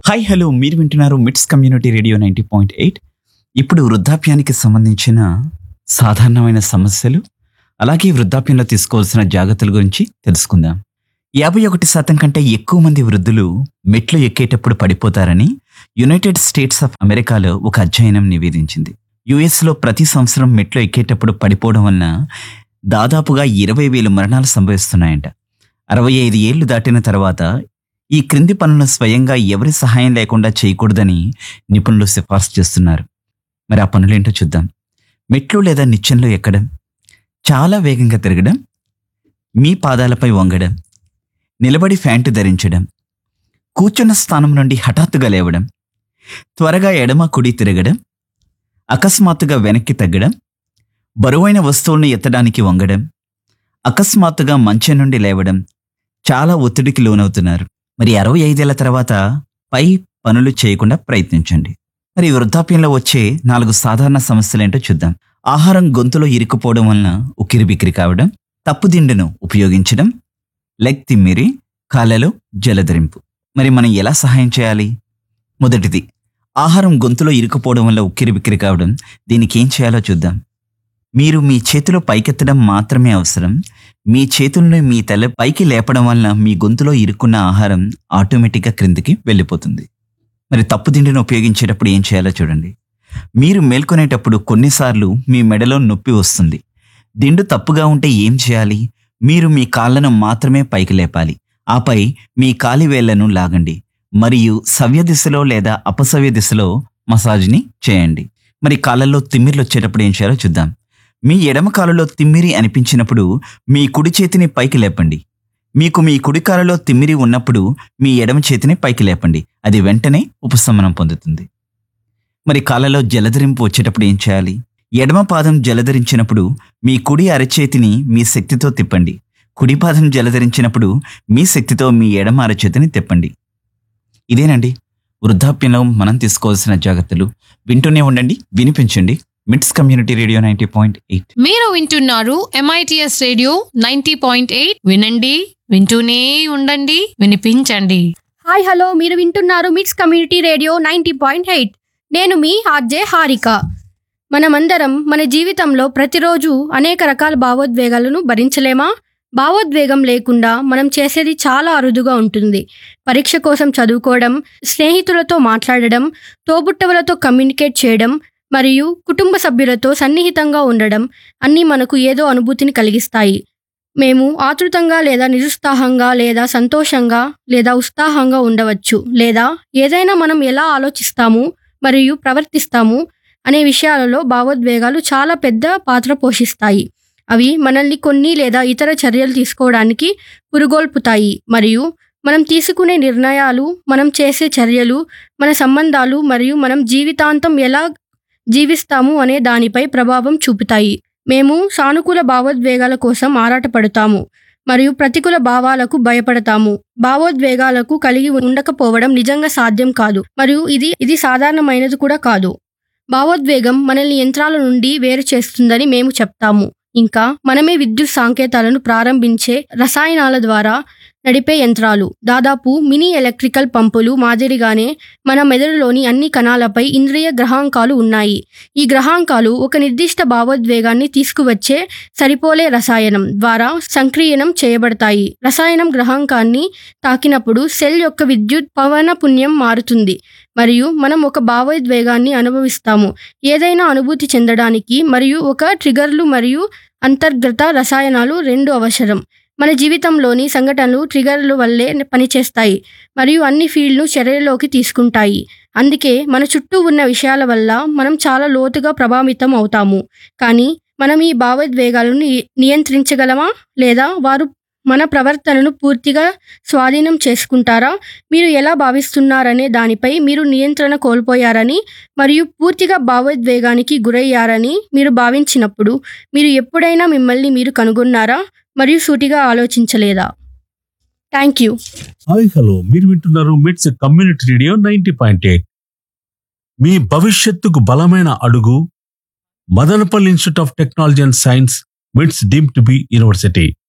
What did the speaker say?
hi hello మీరు వింటున్నారు MITS community radio ninety point eight ఇప్పుడు వృద్ధాప్యానికి సంబంధించిన సాధారణమైన సమస్యలు అలాగే వృద్ధాప్యంలో తీసుకోవాల్సిన జాగ్రత్తల గురించి తెలుసుకుందాం యాభై ఒకటి శాతం కంటే ఎక్కువ మంది వృద్ధులు మెట్లు ఎక్కేటప్పుడు పడిపోతారని యునైటెడ్ స్టేట్స్ ఆఫ్ అమెరికాలో ఒక అధ్యయనం నివేదించింది యుఎస్లో ప్రతి సంవత్సరం మెట్లు ఎక్కేటప్పుడు పడిపోవడం వలన దాదాపుగా ఇరవై వేలు మరణాలు సంభవిస్తున్నాయంట అరవై ఐదు ఏళ్లు దాటిన తర్వాత ఈ క్రింది పనులను స్వయంగా ఎవరి సహాయం లేకుండా చేయకూడదని నిపుణులు సిఫార్సు చేస్తున్నారు మరి ఆ పనులేంటో చూద్దాం మెట్లు లేదా నిచ్చెనలు ఎక్కడం చాలా వేగంగా తిరగడం మీ పాదాలపై వంగడం నిలబడి ఫ్యాంటు ధరించడం కూర్చున్న స్థానం నుండి హఠాత్తుగా లేవడం త్వరగా ఎడమ కుడి తిరగడం అకస్మాత్తుగా వెనక్కి తగ్గడం బరువైన వస్తువులను ఎత్తడానికి వంగడం అకస్మాత్తుగా మంచం నుండి లేవడం చాలా ఒత్తిడికి లోనవుతున్నారు మరి అరవై ఐదేళ్ల తర్వాత పై పనులు చేయకుండా ప్రయత్నించండి మరి వృద్ధాప్యంలో వచ్చే నాలుగు సాధారణ సమస్యలేంటో చూద్దాం ఆహారం గొంతులో ఇరుక్కుపోవడం వలన ఉక్కిరిబిక్కిరి కావడం తప్పుదిండును ఉపయోగించడం లెగ్ తిమ్మిరి కాళ్ళలో జలధరింపు మరి మనం ఎలా సహాయం చేయాలి మొదటిది ఆహారం గొంతులో ఇరుక్కుపోవడం వల్ల ఉక్కిరిబిక్కిరి కావడం దీనికి ఏం చేయాలో చూద్దాం మీరు మీ చేతిలో పైకెత్తడం మాత్రమే అవసరం మీ చేతులను మీ తల పైకి లేపడం వలన మీ గొంతులో ఇరుక్కున్న ఆహారం ఆటోమేటిక్గా క్రిందికి వెళ్ళిపోతుంది మరి తప్పు తిండిని ఉపయోగించేటప్పుడు ఏం చేయాలో చూడండి మీరు మేల్కొనేటప్పుడు కొన్నిసార్లు మీ మెడలో నొప్పి వస్తుంది దిండు తప్పుగా ఉంటే ఏం చేయాలి మీరు మీ కాళ్ళను మాత్రమే పైకి లేపాలి ఆపై మీ కాలి వేళ్లను లాగండి మరియు సవ్య దిశలో లేదా అపసవ్య దిశలో మసాజ్ని చేయండి మరి కాళ్ళల్లో తిమ్మిర్లు వచ్చేటప్పుడు ఏం చేయాలో చూద్దాం మీ ఎడమ కాలులో తిమ్మిరి అనిపించినప్పుడు మీ కుడి చేతిని పైకి లేపండి మీకు మీ కుడి కాలులో తిమ్మిరి ఉన్నప్పుడు మీ ఎడమ చేతిని పైకి లేపండి అది వెంటనే ఉపశమనం పొందుతుంది మరి కాళ్ళలో జలధరింపు వచ్చేటప్పుడు ఏం చేయాలి ఎడమ పాదం జలధరించినప్పుడు మీ కుడి అరచేతిని మీ శక్తితో తిప్పండి కుడి పాదం జలధరించినప్పుడు మీ శక్తితో మీ ఎడమ అరచేతిని తిప్పండి ఇదేనండి వృద్ధాప్యంలో మనం తీసుకోవాల్సిన జాగ్రత్తలు వింటూనే ఉండండి వినిపించండి MITS community radio ninety point eight మీరు వింటున్నారు MITS radio ninety point eight వినండి వింటూనే ఉండండి వినిపించండి హాయ్ హలో మీరు వింటున్నారు MITS community radio ninety point eight నేను మీ ఆర్జే హారిక మనమందరం మన జీవితంలో ప్రతిరోజు అనేక రకాల భావోద్వేగాలను భరించలేమా భావోద్వేగం లేకుండా మనం చేసేది చాలా అరుదుగా ఉంటుంది పరీక్ష కోసం చదువుకోవడం స్నేహితులతో మాట్లాడడం తోబుట్టవులతో కమ్యూనికేట్ చేయడం మరియు కుటుంబ సభ్యులతో సన్నిహితంగా ఉండడం అన్నీ మనకు ఏదో అనుభూతిని కలిగిస్తాయి మేము ఆతృతంగా లేదా నిరుత్సాహంగా లేదా సంతోషంగా లేదా ఉత్సాహంగా ఉండవచ్చు లేదా ఏదైనా మనం ఎలా ఆలోచిస్తాము మరియు ప్రవర్తిస్తాము అనే విషయాలలో భావోద్వేగాలు చాలా పెద్ద పాత్ర పోషిస్తాయి అవి మనల్ని కొన్ని లేదా ఇతర చర్యలు తీసుకోవడానికి పురుగొల్పుతాయి మరియు మనం తీసుకునే నిర్ణయాలు మనం చేసే చర్యలు మన సంబంధాలు మరియు మనం జీవితాంతం ఎలా జీవిస్తాము అనే దానిపై ప్రభావం చూపుతాయి మేము సానుకూల భావోద్వేగాల కోసం ఆరాటపడతాము మరియు ప్రతికూల భావాలకు భయపడతాము భావోద్వేగాలకు కలిగి ఉండకపోవడం నిజంగా సాధ్యం కాదు మరియు ఇది ఇది సాధారణమైనది కూడా కాదు భావోద్వేగం మనల్ని యంత్రాల నుండి వేరు చేస్తుందని మేము చెప్తాము ఇంకా మనమే విద్యుత్ సాంకేతాలను ప్రారంభించే రసాయనాల ద్వారా నడిపే యంత్రాలు దాదాపు మినీ ఎలక్ట్రికల్ పంపులు మాదిరిగానే మన మెదడులోని అన్ని కణాలపై ఇంద్రియ గ్రహాంకాలు ఉన్నాయి ఈ గ్రహాంకాలు ఒక నిర్దిష్ట భావోద్వేగాన్ని తీసుకువచ్చే సరిపోలే రసాయనం ద్వారా సంక్రియనం చేయబడతాయి రసాయనం గ్రహాంకాన్ని తాకినప్పుడు సెల్ యొక్క విద్యుత్ పవన పుణ్యం మారుతుంది మరియు మనం ఒక భావోద్వేగాన్ని అనుభవిస్తాము ఏదైనా అనుభూతి చెందడానికి మరియు ఒక ట్రిగర్లు మరియు అంతర్గత రసాయనాలు రెండు అవసరం మన జీవితంలోని సంఘటనలు ట్రిగర్లు వల్లే పనిచేస్తాయి మరియు అన్ని ఫీల్డ్ను చర్యలోకి తీసుకుంటాయి అందుకే మన చుట్టూ ఉన్న విషయాల వల్ల మనం చాలా లోతుగా ప్రభావితం అవుతాము కానీ మనం ఈ భావోద్వేగాలను ని- నియంత్రించగలమా లేదా వారు మన ప్రవర్తనను పూర్తిగా స్వాధీనం చేసుకుంటారా మీరు ఎలా భావిస్తున్నారనే దానిపై మీరు నియంత్రణ కోల్పోయారని మరియు పూర్తిగా భావోద్వేగానికి గురయ్యారని మీరు భావించినప్పుడు మీరు ఎప్పుడైనా మిమ్మల్ని మీరు కనుగొన్నారా మరియు సూటిగా ఆలోచించలేదా థ్యాంక్ యూ హాయ్ హలో మీరు వింటున్నారు MITS community radio ninety point eight మీ భవిష్యత్తుకు బలమైన అడుగు Madanapalle institute of technology and science MITS deem to be university